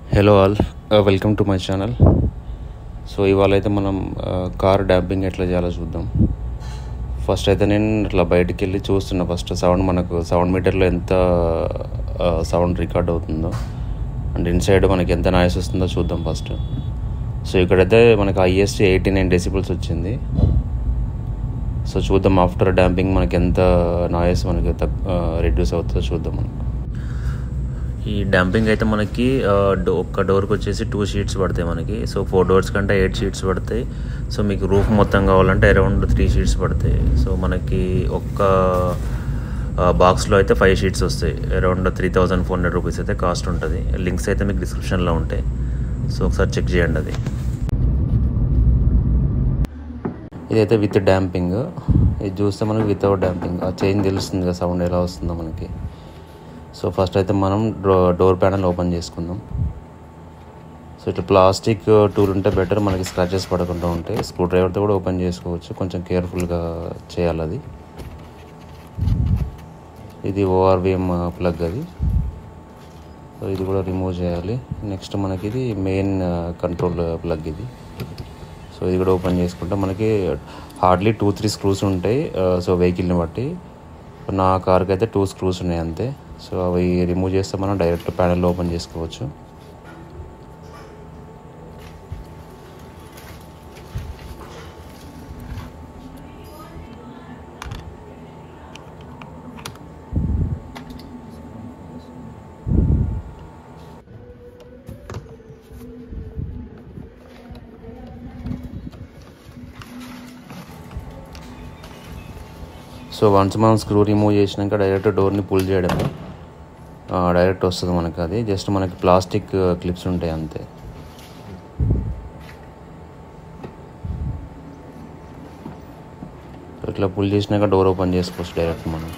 Hello all welcome to my channel so ఇవాళ అయితే మనం కార్ డాంపింగ్ ఎట్లా చేయాలో చూద్దాం ఫస్ట్ అయితే నేను ఇట్లా బయటికి వెళ్ళి చూస్తున్నా ఫస్ట్ సౌండ్ మనకు సౌండ్ మీటర్లో ఎంత సౌండ్ రికార్డ్ అవుతుందో అండ్ ఇన్సైడ్ మనకి ఎంత నాయిస్ వస్తుందో చూద్దాం ఫస్ట్ సో ఇక్కడైతే మనకు హైయెస్ట్ ఎయిటీ నైన్ డెసిబుల్స్ వచ్చింది సో చూద్దాం ఆఫ్టర్ డాంపింగ్ మనకి ఎంత నాయిస్ మనకి రిడ్యూస్ అవుతుందో చూద్దాం మనం ఈ డంపింగ్ అయితే మనకి ఆ, డో- ఒక్క డోర్కి వచ్చేసి టూ షీట్స్ పడతాయి మనకి సో ఫోర్ డోర్స్ కంటే ఎయిట్ షీట్స్ పడతాయి సో మీకు రూఫ్ మొత్తం కావాలంటే అరౌండ్ త్రీ షీట్స్ పడతాయి సో మనకి ఒక్క బాక్స్లో అయితే ఫైవ్ షీట్స్ వస్తాయి around three thousand four hundred rupees అయితే కాస్ట్ ఉంటుంది లింక్స్ అయితే మీకు డిస్క్రిప్షన్లో ఉంటాయి సో ఒకసారి చెక్ చేయండి అది ఇదైతే విత్ డాంపింగ్ ఇది చూస్తే మనకి వితౌట్ డాంపింగ్ ఆ చేంజ్ తెలుస్తుంది కదా సౌండ్ ఎలా వస్తుందో మనకి సో ఫస్ట్ అయితే మనం డో డోర్ ప్యానల్ ఓపెన్ చేసుకుందాం సో ఇట్లా ప్లాస్టిక్ టూల్ ఉంటే బెటర్ మనకి స్క్రాచెస్ పడకుండా ఉంటాయి స్క్రూ డ్రైవర్తో కూడా ఓపెన్ చేసుకోవచ్చు కొంచెం కేర్ఫుల్గా చేయాలి అది ఇది ఓఆర్విఎం ప్లగ్ అది సో ఇది కూడా రిమూవ్ చేయాలి నెక్స్ట్ మనకి ఇది మెయిన్ కంట్రోల్ ప్లగ్ ఇది సో ఇది కూడా ఓపెన్ చేసుకుంటే మనకి హార్డ్లీ టూ త్రీ స్క్రూస్ ఉంటాయి సో వెహికల్ని బట్టి నా కార్కి అయితే టూ స్క్రూస్ ఉన్నాయి అంతే సో అవి రిమూవ్ చేస్తే మనం డైరెక్ట్ ప్యానల్ ఓపెన్ చేసుకోవచ్చు సో వన్స్ మనం స్క్రూ రిమూవ్ చేసినాక డైరెక్ట్ డోర్ని పుల్ చేయడమే ఆ, డైరెక్ట్ వస్తుంది మనకి అది జస్ట్ మనకి ప్లాస్టిక్ క్లిప్స్ ఉంటాయి అంతే ఇట్లా పుల్ చేసినాక డోర్ ఓపెన్ చేసుకోవచ్చు డైరెక్ట్ మనం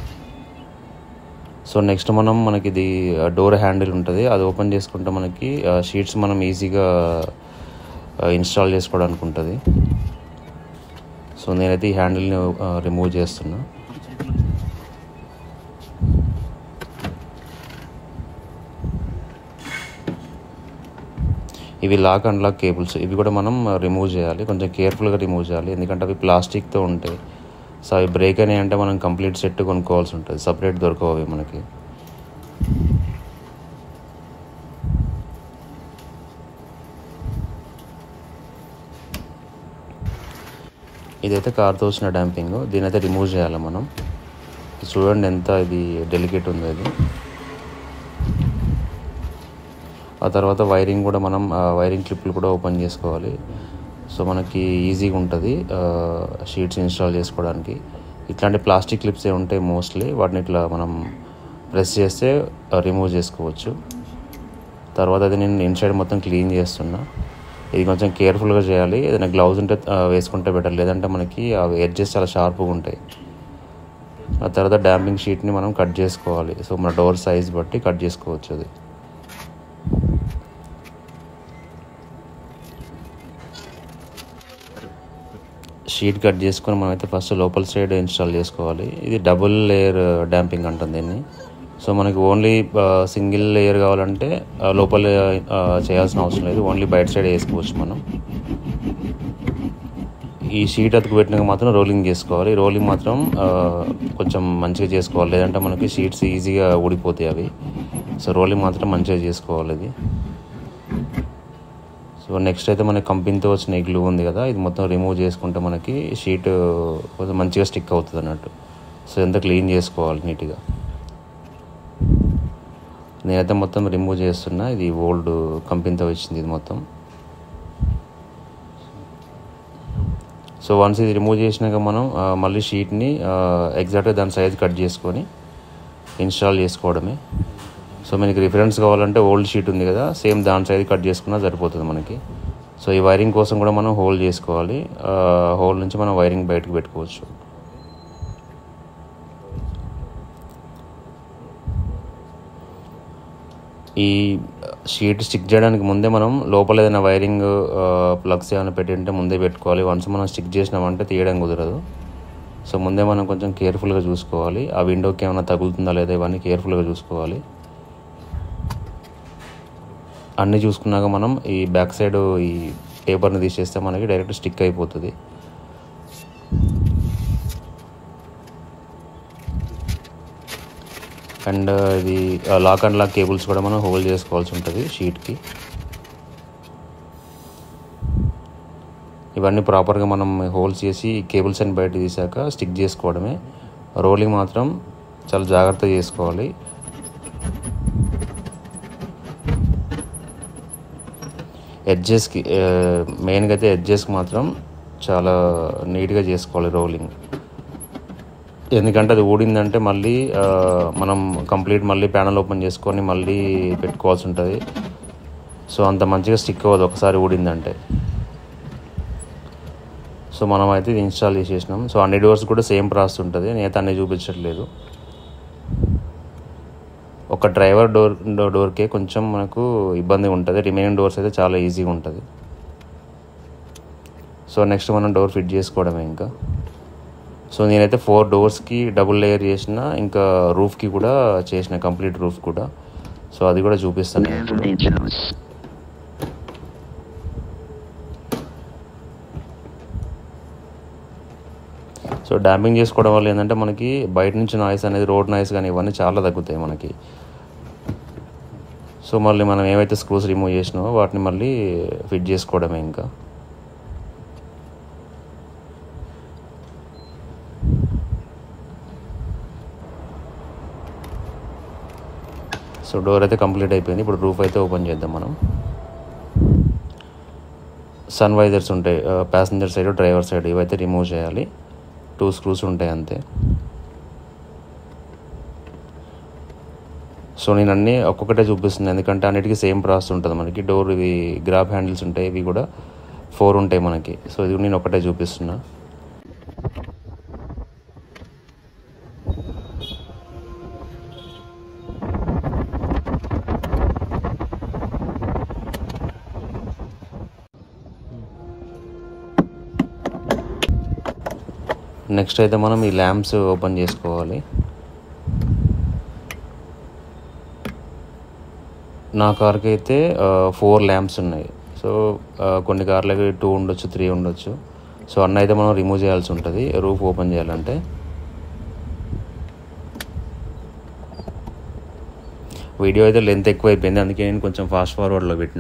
సో నెక్స్ట్ మనం మనకి ఇది డోర్ హ్యాండిల్ ఉంటుంది అది ఓపెన్ చేసుకుంటే మనకి షీట్స్ మనం ఈజీగా ఇన్స్టాల్ చేసుకోవడానికి ఉంటుంది సో నేనైతే ఈ హ్యాండిల్ని రిమూవ్ చేస్తున్నా ఇవి లాక్ అండ్ లాక్ కేబుల్స్ ఇవి కూడా మనం రిమూవ్ చేయాలి కొంచెం కేర్ఫుల్గా రిమూవ్ చేయాలి ఎందుకంటే అవి ప్లాస్టిక్తో ఉంటాయి సో అవి బ్రేక్ అయినాయి అంటే మనం కంప్లీట్ సెట్ కొనుక్కోవాల్సి ఉంటుంది సపరేట్ దొరకవు అవి మనకి ఇదైతే కార్తో వచ్చిన డాంపింగ్ దీని అయితే రిమూవ్ చేయాలి మనం చూడండి ఎంత ఇది డెలికేట్ ఉందో ఇది ఆ తర్వాత వైరింగ్ కూడా మనం ఆ వైరింగ్ క్లిప్లు కూడా ఓపెన్ చేసుకోవాలి సో మనకి ఈజీగా ఉంటుంది షీట్స్ ఇన్స్టాల్ చేసుకోవడానికి ఇట్లాంటి ప్లాస్టిక్ క్లిప్స్ ఏ ఉంటాయి మోస్ట్లీ వాటిని ఇట్లా మనం ప్రెస్ చేస్తే రిమూవ్ చేసుకోవచ్చు తర్వాత అది నేను ఇన్సైడ్ మొత్తం క్లీన్ చేస్తున్నా ఇది కొంచెం కేర్ఫుల్గా చేయాలి ఏదైనా గ్లౌజ్ ఉంటే ఆ, వేసుకుంటే బెటర్ లేదంటే మనకి అవి ఎడ్జెస్ చాలా షార్ప్గా ఉంటాయి ఆ తర్వాత డాంపింగ్ షీట్ని మనం కట్ చేసుకోవాలి సో మన డోర్ సైజ్ బట్టి కట్ చేసుకోవచ్చు అది షీట్ కట్ చేసుకొని మనమైతే ఫస్ట్ లోపల సైడ్ ఇన్స్టాల్ చేసుకోవాలి ఇది డబుల్ లేయర్ డాంపింగ్ అంటుంది దీన్ని సో మనకి ఓన్లీ సింగిల్ లేయర్ కావాలంటే ఆ, లోపల ఆ, చేయాల్సిన అవసరం లేదు ఓన్లీ బయట సైడ్ వేసుకోవచ్చు మనం ఈ షీట్ అతుకు పెట్టినాక మాత్రం రోలింగ్ చేసుకోవాలి రోలింగ్ మాత్రం ఆ, కొంచెం మంచిగా చేసుకోవాలి లేదంటే మనకి షీట్స్ ఈజీగా ఊడిపోతాయి అవి సో రోలింగ్ మాత్రం మంచిగా చేసుకోవాలి ఇది సో నెక్స్ట్ అయితే మనకి కంపెనీతో వచ్చిన ఈ గ్లూ ఉంది కదా ఇది మొత్తం రిమూవ్ చేసుకుంటే మనకి షీట్ కొంచెం మంచిగా స్టిక్ అవుతుంది అన్నట్టు సో ఎంత క్లీన్ చేసుకోవాలి నీట్గా నేనైతే మొత్తం రిమూవ్ చేస్తున్నా ఇది ఓల్డ్ కంపెనీతో వచ్చింది ఇది మొత్తం సో వన్స్ ఇది రిమూవ్ చేసినాక మనం ఆ, మళ్ళీ షీట్ని ఎగ్జాక్ట్గా దాని సైజ్ కట్ చేసుకొని ఇన్స్టాల్ చేసుకోవడమే సో మనకి రిఫరెన్స్ కావాలంటే ఓల్డ్ షీట్ ఉంది కదా సేమ్ దాని సైజ్ కట్ చేసుకున్నా సరిపోతుంది మనకి సో ఈ వైరింగ్ కోసం కూడా మనం హోల్ చేసుకోవాలి ఆ, హోల్ నుంచి మనం వైరింగ్ బయటకు పెట్టుకోవచ్చు ఈ షీట్ స్టిక్ చేయడానికి ముందే మనం లోపల ఏదైనా వైరింగ్ ప్లగ్స్ ఏమైనా పెట్టింటే ముందే పెట్టుకోవాలి వన్స్ మనం స్టిక్ చేసినామంటే తీయడం కుదరదు సో ముందే మనం కొంచెం కేర్ఫుల్గా చూసుకోవాలి ఆ విండోకి ఏమైనా తగులుతుందా లేదా ఇవన్నీ కేర్ఫుల్గా చూసుకోవాలి అన్నీ చూసుకున్నాక మనం ఈ బ్యాక్ సైడ్ ఈ పేపర్ని తీసేస్తే మనకి డైరెక్ట్ స్టిక్ అయిపోతుంది అండ్ ఇది లాక్ అండ్ లాక్ కేబుల్స్ కూడా మనం హోల్డ్ చేసుకోవాల్సి ఉంటుంది షీట్కి ఇవన్నీ ప్రాపర్గా మనం హోల్స్ చేసి కేబుల్స్ అని బయట తీసాక స్టిక్ చేసుకోవడమే రోలింగ్ మాత్రం చాలా జాగ్రత్తగా చేసుకోవాలి ఎడ్జెస్కి మెయిన్గా అయితే ఎడ్జెస్కి మాత్రం చాలా నీట్గా చేసుకోవాలి రోలింగ్ ఎందుకంటే అది ఊడిందంటే మళ్ళీ ఆ, మనం కంప్లీట్ మళ్ళీ ప్యానల్ ఓపెన్ చేసుకొని మళ్ళీ పెట్టుకోవాల్సి ఉంటుంది సో అంత మంచిగా స్టిక్ అవ్వదు ఒకసారి ఊడిందంటే సో మనం అయితే ఇది ఇన్స్టాల్ చేసేసినాం సో అన్ని డోర్స్ కూడా సేమ్ ప్రాసెస్ ఉంటుంది నేనైతే అన్ని చూపించట్లేదు ఒక డ్రైవర్ డోర్ డోర్కే కొంచెం మనకు ఇబ్బంది ఉంటుంది రిమైనింగ్ డోర్స్ అయితే చాలా ఈజీగా ఉంటుంది సో నెక్స్ట్ మనం డోర్ ఫిట్ చేసుకోవడమే ఇంకా సో నేనైతే ఫోర్ డోర్స్కి డబుల్ లేయర్ చేసిన ఇంకా రూఫ్కి కూడా చేసిన కంప్లీట్ రూఫ్ కూడా సో అది కూడా చూపిస్తాను నేను ఇప్పుడు. Navigate సో డాంపింగ్ చేసుకోవడం వల్ల ఏంటంటే మనకి బయట నుంచి నాయిస్ అనేది రోడ్ నాయిస్ కానీ ఇవన్నీ చాలా తగ్గుతాయి మనకి సో మళ్ళీ మనం ఏవైతే స్క్రూస్ రిమూవ్ చేసినామో వాటిని మళ్ళీ ఫిట్ చేసుకోవడమే ఇంకా సో డోర్ అయితే కంప్లీట్ అయిపోయింది ఇప్పుడు రూఫ్ అయితే ఓపెన్ చేద్దాం మనం సన్ వైజర్స్ ఉంటాయి ప్యాసింజర్ సైడ్ డ్రైవర్ సైడ్ ఇవైతే రిమూవ్ చేయాలి టూ స్క్రూస్ ఉంటాయి అంతే సో నేను అన్నీ ఒక్కొక్కటే చూపిస్తున్నాను ఎందుకంటే అన్నిటికీ సేమ్ ప్రాసెస్ ఉంటుంది మనకి డోర్ ఇవి గ్రాబ్ హ్యాండిల్స్ ఉంటాయి ఇవి కూడా ఫోర్ ఉంటాయి మనకి సో ఇది నేను ఒకటే చూపిస్తున్నా నెక్స్ట్ అయితే మనం ఈ ల్యాంప్స్ ఓపెన్ చేసుకోవాలి నా కార్కి అయితే ఫోర్ ల్యాంప్స్ ఉన్నాయి సో ఆ, కొన్ని కార్లకి టూ ఉండొచ్చు త్రీ ఉండొచ్చు సో అన్న అయితే మనం రిమూవ్ చేయాల్సి ఉంటుంది రూఫ్ ఓపెన్ చేయాలంటే వీడియో అయితే లెంత్ ఎక్కువ అయిపోయింది అందుకే నేను కొంచెం ఫాస్ట్ ఫార్వర్డ్లో పెట్టిన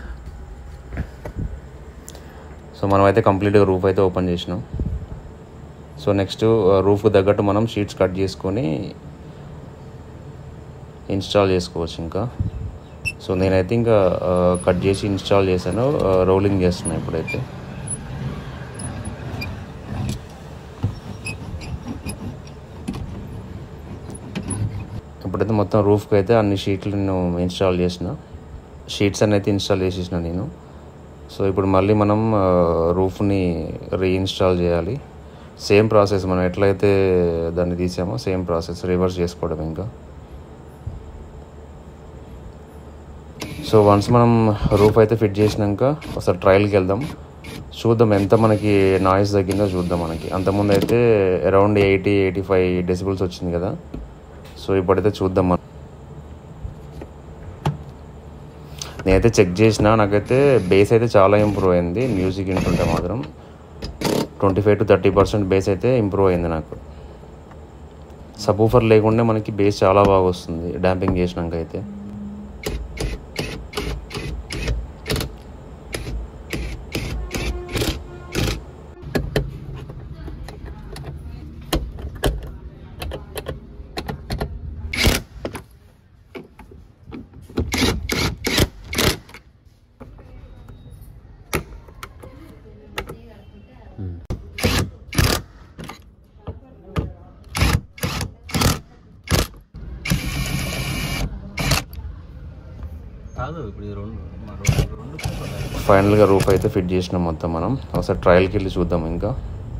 సో మనం అయితే కంప్లీట్గా రూఫ్ అయితే ఓపెన్ చేసినాం సో నెక్స్ట్ రూఫ్కి తగ్గట్టు మనం షీట్స్ కట్ చేసుకొని ఇన్స్టాల్ చేసుకోవచ్చు ఇంకా సో నేనైతే ఇంకా కట్ చేసి ఇన్స్టాల్ చేశాను రోలింగ్ చేస్తున్నా ఇప్పుడైతే ఇప్పుడైతే మొత్తం రూఫ్కి అయితే అన్ని షీట్లు నేను ఇన్స్టాల్ చేసిన షీట్స్ అన్ని అయితే ఇన్స్టాల్ చేసేసిన నేను సో ఇప్పుడు మళ్ళీ మనం రూఫ్ని రీఇన్స్టాల్ చేయాలి సేమ్ ప్రాసెస్ మనం ఎట్లయితే దాన్ని తీసామో సేమ్ ప్రాసెస్ రివర్స్ చేసుకోవడం ఇంకా సో వన్స్ మనం రూఫ్ అయితే ఫిట్ చేసినాక ఒకసారి ట్రయల్కి వెళ్దాం చూద్దాం ఎంత మనకి నాయిస్ తగ్గిందో చూద్దాం మనకి అంతకుముందు అయితే around eighty eighty five decibels వచ్చింది కదా సో ఇప్పుడైతే చూద్దాం మనం నేనైతే చెక్ చేసిన నాకైతే బేస్ అయితే చాలా ఇంప్రూవ్ అయింది మ్యూజిక్ వింటుంటే మాత్రం twenty five to thirty percent bass అయితే ఇంప్రూవ్ అయింది నాకు సబూఫర్ లేకుండా మనకి బేస్ చాలా బాగా వస్తుంది డాంపింగ్ చేసినాక అయితే కాదు ఇప్పుడు ఇది రెండు మా రెండు రెండు కుక్కలు. ఫైనల్గా రూఫ్ అయితే ఫిట్ చేసినాం మొత్తం మనం ఒకసారి ట్రయల్కి వెళ్ళి చూద్దాం ఇంకా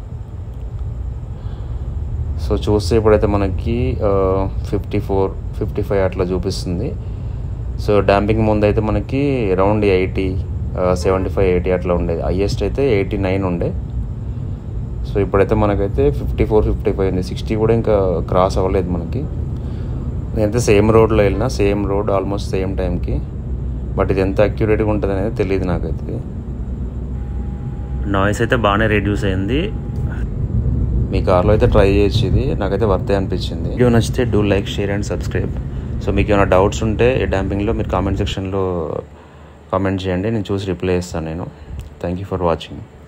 సో చూస్తే ఇప్పుడైతే మనకి ఫిఫ్టీ ఫోర్ ఫిఫ్టీ ఫైవ్ అట్లా చూపిస్తుంది సో డాంపింగ్ ముందు అయితే మనకి around eighty seventy five eighty అట్లా ఉండేది హైయెస్ట్ అయితే ఎయిటీ నైన్ ఉండే సో ఇప్పుడైతే మనకైతే ఫిఫ్టీ ఫోర్ ఫిఫ్టీ ఫైవ్ ఉంది సిక్స్టీ కూడా ఇంకా క్రాస్ అవ్వలేదు మనకి నేనైతే సేమ్ రోడ్లో వెళ్ళినా సేమ్ రోడ్ ఆల్మోస్ట్ సేమ్ టైంకి బట్ ఇది ఎంత అక్యురేట్గా ఉంటుంది అనేది తెలియదు నాకైతే ఇది. నాయిస్ అయితే బాగానే రెడ్యూస్ అయింది మీ కార్లో అయితే ట్రై చేయొచ్చు ఇది నాకైతే వర్తే అనిపించింది వీడియో నచ్చితే do like share and subscribe so మీకు ఏమైనా డౌట్స్ ఉంటే ఈ డాంపింగ్లో మీరు కామెంట్ సెక్షన్లో కామెంట్ చేయండి నేను చూసి రిప్లై ఇస్తాను నేను థ్యాంక్ యూ ఫర్ వాచింగ్